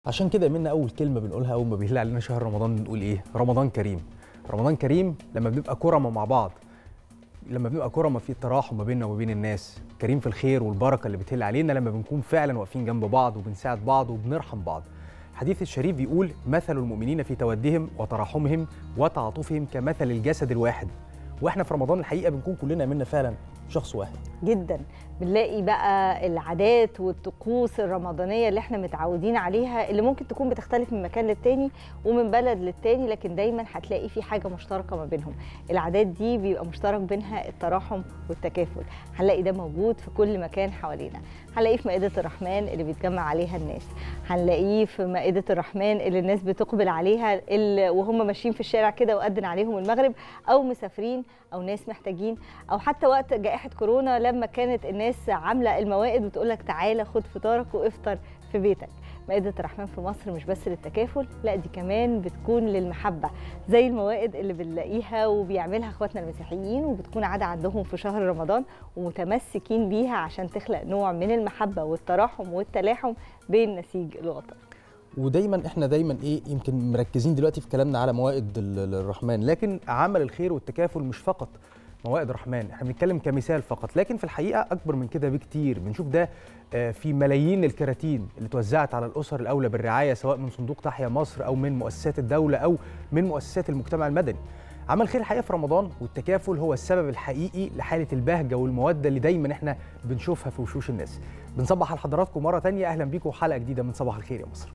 عشان كده منا اول كلمه بنقولها اول ما بيهل علينا شهر رمضان بنقول ايه رمضان كريم رمضان كريم لما بنبقى كرمه مع بعض لما بنبقى كرمه في التراحم ما بيننا وما بين الناس كريم في الخير والبركه اللي بتهل علينا لما بنكون فعلا واقفين جنب بعض وبنساعد بعض وبنرحم بعض الحديث الشريف بيقول مثل المؤمنين في تودهم وتراحمهم وتعاطفهم كمثل الجسد الواحد واحنا في رمضان الحقيقه بنكون كلنا منا فعلا شخص واحد جدا بنلاقي بقى العادات والطقوس الرمضانية اللي احنا متعودين عليها اللي ممكن تكون بتختلف من مكان للتاني ومن بلد للتاني لكن دايما هتلاقي في حاجة مشتركة ما بينهم العادات دي بيبقى مشترك بينها التراحم والتكافل هنلاقي ده موجود في كل مكان حوالينا هنلاقيه في مائدة الرحمن اللي بيتجمع عليها الناس هنلاقيه في مائدة الرحمن اللي الناس بتقبل عليها اللي وهم ماشيين في الشارع كده وأذن عليهم المغرب أو مسافرين أو ناس محتاجين أو حتى وقت جائحة كورونا لما كانت الناس عاملة الموائد بتقول لك تعالى خد فطارك وافطر في بيتك مائدة الرحمن في مصر مش بس للتكافل لا دي كمان بتكون للمحبة زي الموائد اللي بنلاقيها وبيعملها اخواتنا المسيحيين وبتكون عادة عندهم في شهر رمضان ومتمسكين بيها عشان تخلق نوع من المحبة والتراحم والتلاحم بين نسيج الوطن ودايما احنا دايما ايه يمكن مركزين دلوقتي في كلامنا على موائد ال- الرحمن لكن عمل الخير والتكافل مش فقط موائد الرحمن احنا بنتكلم كمثال فقط لكن في الحقيقه اكبر من كده بكتير بنشوف ده آه، في ملايين الكراتين اللي توزعت على الاسر الاولى بالرعايه سواء من صندوق تحيا مصر او من مؤسسات الدوله او من مؤسسات المجتمع المدني عمل خير الحقيقه في رمضان والتكافل هو السبب الحقيقي لحاله البهجه والموده اللي دايما احنا بنشوفها في وشوش الناس بنصبح على حضراتكم مره تانية اهلا بيكم حلقه جديده من صباح الخير يا مصر